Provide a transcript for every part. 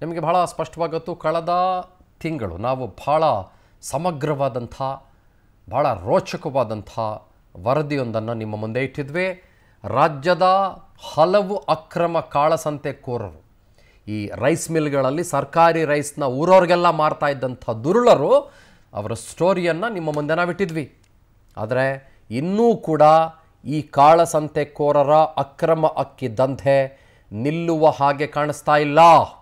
ನಿಮಗೆ ಬಹಳ ಸ್ಪಷ್ಟವಾಗಿ ಗೊತ್ತು ಕಳೆದ ತಿಂಗಳು ನಾವು ಬಹಳ ಸಮಗ್ರವಾದಂಥ ಬಹಳ ರೋಚಕವಾದಂಥ ವರದಿಯೊಂದನ್ನು ನಿಮ್ಮ ಮುಂದೆ ಇಟ್ಟಿದ್ವಿ ರಾಜ್ಯದ ಹಲವು ಅಕ್ರಮ ಕಾಳಸಂತೆಕೋರರು ಈ ರೈಸ್ ಮಿಲ್ಗಳಲ್ಲಿ ಸರ್ಕಾರಿ ರೈಸ್ನ ಊರವ್ರಿಗೆಲ್ಲ ಮಾರ್ತಾ ಇದ್ದಂಥ ದುರುಳರು ಅವರ ಸ್ಟೋರಿಯನ್ನು ನಿಮ್ಮ ಮುಂದೆ ನಾವಿಟ್ಟಿದ್ವಿ ಆದರೆ ಇನ್ನೂ ಕೂಡ ಈ ಕಾಳಸಂತೆಕೋರರ ಅಕ್ರಮ ಅಕ್ಕಿ ದಂಧೆ ನಿಲ್ಲುವ ಹಾಗೆ ಕಾಣಿಸ್ತಾ ಇಲ್ಲ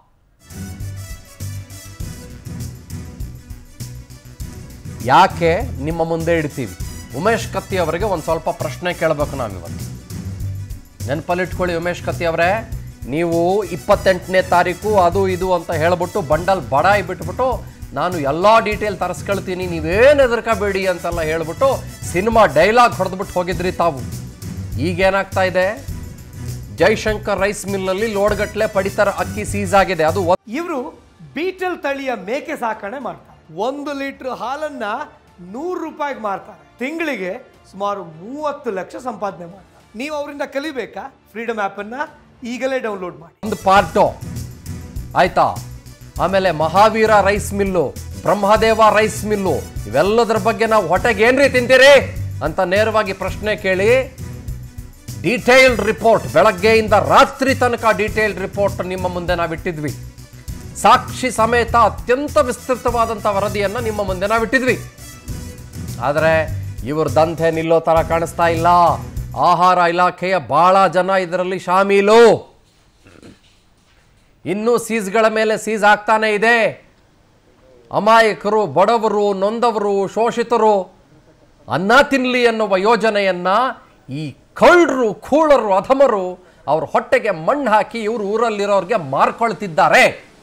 ಯಾಕೆ ನಿಮ್ಮ ಮುಂದೆ ಇಡ್ತೀವಿ ಉಮೇಶ್ ಕತ್ತಿ ಅವರಿಗೆ ಒಂದು ಸ್ವಲ್ಪ ಪ್ರಶ್ನೆ ಕೇಳಬೇಕು ನಾವಿವತ್ತು ನೆನಪಲ್ಲಿಟ್ಕೊಳ್ಳಿ ಉಮೇಶ್ ಕತ್ತಿ ಅವರೇ ನೀವು ಇಪ್ಪತ್ತೆಂಟನೇ ತಾರೀಕು ಅದು ಇದು ಅಂತ ಹೇಳ್ಬಿಟ್ಟು ಬಂಡಲ್ ಬಡಾಯಿ ಬಿಟ್ಬಿಟ್ಟು ನಾನು ಎಲ್ಲ ಡೀಟೇಲ್ ತರಿಸ್ಕೊಳ್ತೀನಿ ನೀವೇನು ಹೆದರ್ಕೋಬೇಡಿ ಅಂತೆಲ್ಲ ಹೇಳ್ಬಿಟ್ಟು ಸಿನಿಮಾ ಡೈಲಾಗ್ ಹೊಡೆದ್ಬಿಟ್ಟು ಹೋಗಿದ್ರಿ ತಾವು ಈಗೇನಾಗ್ತಾ ಇದೆ ಜೈಶಂಕರ್ ರೈಸ್ ಮಿಲ್ಲಲ್ಲಿ ಲೋಡ್ಗಟ್ಲೆ ಪಡಿತರ ಅಕ್ಕಿ ಸೀಸ್ ಆಗಿದೆ ಅದು ಒಂದ್- ಇವರು ಬೀಟಲ್ ತಳಿಯ ಮೇಕೆ ಸಾಕಣೆ ಮಾಡ್ತಾರೆ ಒಂದು ಲೀಟರ್ ಹಾಲನ್ನ ನೂರು ರೂಪಾಯಿಗೆ ಮಾರ್ತಾರೆ ತಿಂಗಳಿಗೆ ಸುಮಾರು ಮೂವತ್ತು ಲಕ್ಷ ಸಂಪಾದನೆ ಮಾಡ್ತಾರೆ ನೀವು ಅವರಿಂದ ಕಲಿಬೇಕಾ ಫ್ರೀಡಮ್ ಅನ್ನ ಈಗಲೇ ಡೌನ್ಲೋಡ್ ಮಾಡಿ ಒಂದು ಪಾರ್ಟು ಆಯ್ತಾ ಆಮೇಲೆ Mahaveer rice mill Brahmadeva rice mill ಇವೆಲ್ಲದರ ಬಗ್ಗೆ ನಾವು ಹೊಟ್ಟೆಗೆ ಏನ್ರಿ ತಿಂತೀರಿ ಅಂತ ನೇರವಾಗಿ ಪ್ರಶ್ನೆ ಕೇಳಿ ಡೀಟೇಲ್ಡ್ ರಿಪೋರ್ಟ್ ಬೆಳಗ್ಗೆಯಿಂದ ರಾತ್ರಿ ತನಕ ಡೀಟೇಲ್ಡ್ ರಿಪೋರ್ಟ್ ನಿಮ್ಮ ಮುಂದೆ ನಾವಿಟ್ಟಿದ್ವಿ ಸಾಕ್ಷಿ ಸಮೇತ ಅತ್ಯಂತ ವಿಸ್ತೃತವಾದಂಥ ವರದಿಯನ್ನು ನಿಮ್ಮ ಮುಂದೆ ನಾವಿಟ್ಟಿದ್ವಿ ಆದರೆ ಇವ್ರ ದಂಧೆ ನಿಲ್ಲೋ ಥರ ಕಾಣಿಸ್ತಾ ಇಲ್ಲ ಆಹಾರ ಇಲಾಖೆಯ ಭಾಳ ಜನ ಇದರಲ್ಲಿ ಶಾಮೀಲು ಇನ್ನೂ ಸೀಸ್ಗಳ ಮೇಲೆ ಸೀಸ್ ಆಗ್ತಾನೆ ಇದೆ ಅಮಾಯಕರು ಬಡವರು ನೊಂದವರು ಶೋಷಿತರು ಅನ್ನ ತಿನ್ನಲಿ ಎನ್ನುವ ಯೋಜನೆಯನ್ನ ಈ ಕಳ್ಳರು ಕೂಳರು ಅಧಮರು ಅವ್ರ ಹೊಟ್ಟೆಗೆ ಮಣ್ಣು ಹಾಕಿ ಇವರು ಊರಲ್ಲಿರೋರಿಗೆ ಮಾರ್ಕೊಳ್ತಿದ್ದಾರೆ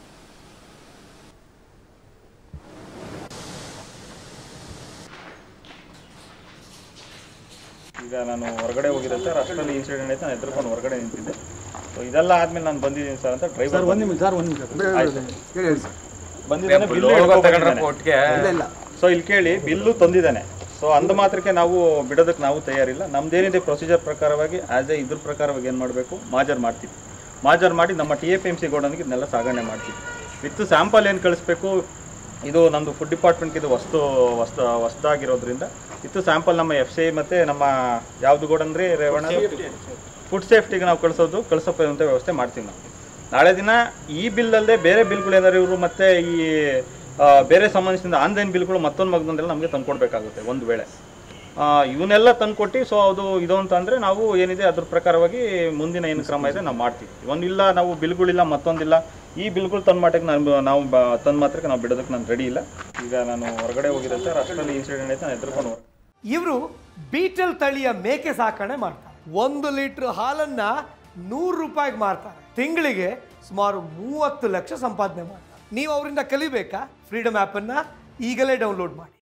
ಈಗ ನಾನು ಹೊರಗಡೆ ಹೋಗಿದ್ದೆ ಸರ್ ಅಷ್ಟರಲ್ಲಿ ಇನ್ಸಿಡೆಂಟ್ ಆಯ್ತು ನಾನು ಎದ್ರುಕೊಂಡು ಹೊರಗಡೆ ನಿಂತಿದ್ದೆ ಸೊ ಇದೆಲ್ಲ ಆದ್ಮೇಲೆ ನಾನು ಬಂದಿದ್ದೀನಿ ಸರ್ ಅಂತ ಡ್ರೈವರ್ ಒಂದು ನಿಮಿಷ ಸರ್ ಒಂದು ನಿಮಿಷ ಬಂದಿದ್ದಾನೆ ಬಿಲ್ಲು ಸೊ ಇಲ್ಲಿ ಕೇಳಿ ಬಿಲ್ಲು ತಂದಿದ್ದಾನೆ ಸೊ ಅಂದ ಮಾತ್ರಕ್ಕೆ ನಾವು ಬಿಡೋದಕ್ಕೆ ನಾವು ತಯಾರಿಲ್ಲ ನಮ್ದೇನಿದೆ ಪ್ರೊಸೀಜರ್ ಪ್ರಕಾರವಾಗಿ ಆಸ್ ಎ ಇದ್ರ ಪ್ರಕಾರವಾಗಿ ಏನು ಮಾಡಬೇಕು ಮಾಜರ್ ಮಾಡ್ತೀವಿ ಮಾಜರ್ ಮಾಡಿ ನಮ್ಮ ಟಿ ಎಫ್ ಎಮ್ ಸಿ ಗೋಡನ್ಗೆ ಇದನ್ನೆಲ್ಲ ಸಾಗಣೆ ಮಾಡ್ತೀವಿ ವಿತ್ ಸ್ಯಾಂಪಲ್ ಏನು ಕಳಿಸ್ಬೇಕು ಇದು ನಮ್ಮದು ಫುಡ್ ಡಿಪಾರ್ಟ್ಮೆಂಟ್ಗೆ ಇದು ವಸ್ತು ವಸ್ತು ಹೊಸ್ದಾಗಿರೋದ್ರಿಂದ ವಿತ್ ಸ್ಯಾಂಪಲ್ ನಮ್ಮ ಎಫ್ ಸಿ ಮತ್ತು ನಮ್ಮ ಯಾವುದು ಗೋಡನ್ ರೀ ರೇವಣ್ಣ ಫುಡ್ ಸೇಫ್ಟಿಗೆ ನಾವು ಕಳಿಸೋದು ಕಳಿಸೋಂಥ ವ್ಯವಸ್ಥೆ ಮಾಡ್ತೀವಿ ನಾವು ನಾಳೆ ದಿನ ಈ ಬಿಲ್ ಅಲ್ಲದೆ ಬೇರೆ ಬಿಲ್ಗಳು ಏನಾದ್ರು ಇವರು ಮತ್ತೆ ಈ ಆ, ಬೇರೆ ಸಂಬಂಧಿಸಿದ ಆನ್ಲೈನ್ ಬಿಲ್ಗಳು ಮತ್ತೊಂದು ಮಗದೊಂದೆಲ್ಲ ನಮಗೆ ತಂದ್ಕೊಡ್ಬೇಕಾಗುತ್ತೆ ಒಂದು ವೇಳೆ ಆ, ಇವನ್ನೆಲ್ಲ ತಂದ್ಕೊಟ್ಟು ಸೊ ಅದು ಇದು ಅಂತ ಅಂದರೆ ನಾವು ಏನಿದೆ ಅದ್ರ ಪ್ರಕಾರವಾಗಿ ಮುಂದಿನ ಏನು ಕ್ರಮ ಇದೆ ನಾವು ಮಾಡ್ತೀವಿ ಒಂದಿಲ್ಲ ನಾವು ಬಿಲ್ಗಳಿಲ್ಲ ಮತ್ತೊಂದಿಲ್ಲ ಈ ಬಿಲ್ಗಳು ತಂದು ಮಾಟಕ್ಕೆ ನಾನು ನಾವು ಬ ತಂದು ಮಾತ್ರಕ್ಕೆ ನಾವು ಬಿಡೋದಕ್ಕೆ ನಾನು ರೆಡಿ ಇಲ್ಲ ಈಗ ನಾನು ಹೊರಗಡೆ ಹೋಗಿದ್ದೆ ಸರ್ ಅಷ್ಟರಲ್ಲಿ ಇನ್ಸಿಡೆಂಟ್ ಆಯ್ತು ನಾನು ಎದ್ರುಕೊಂಡು ಹೊರಗೆ ಇವರು ಬೀಟಲ್ ತಳಿಯ ಮೇಕೆ ಸಾಕಣೆ ಮಾಡ್ತಾರೆ ಒಂದು ಲೀಟರ್ ಹಾಲನ್ನ ನೂರು ರೂಪಾಯಿಗೆ ಮಾರ್ತಾರೆ ತಿಂಗಳಿಗೆ ಸುಮಾರು ಮೂವತ್ತು ಲಕ್ಷ ಸಂಪಾದನೆ ಮಾಡ್ತಾರೆ ನೀವು ಅವರಿಂದ ಕಲಿಬೇಕಾ ಫ್ರೀಡಮ್ ಅನ್ನ ಈಗಲೇ ಡೌನ್ಲೋಡ್ ಮಾಡಿ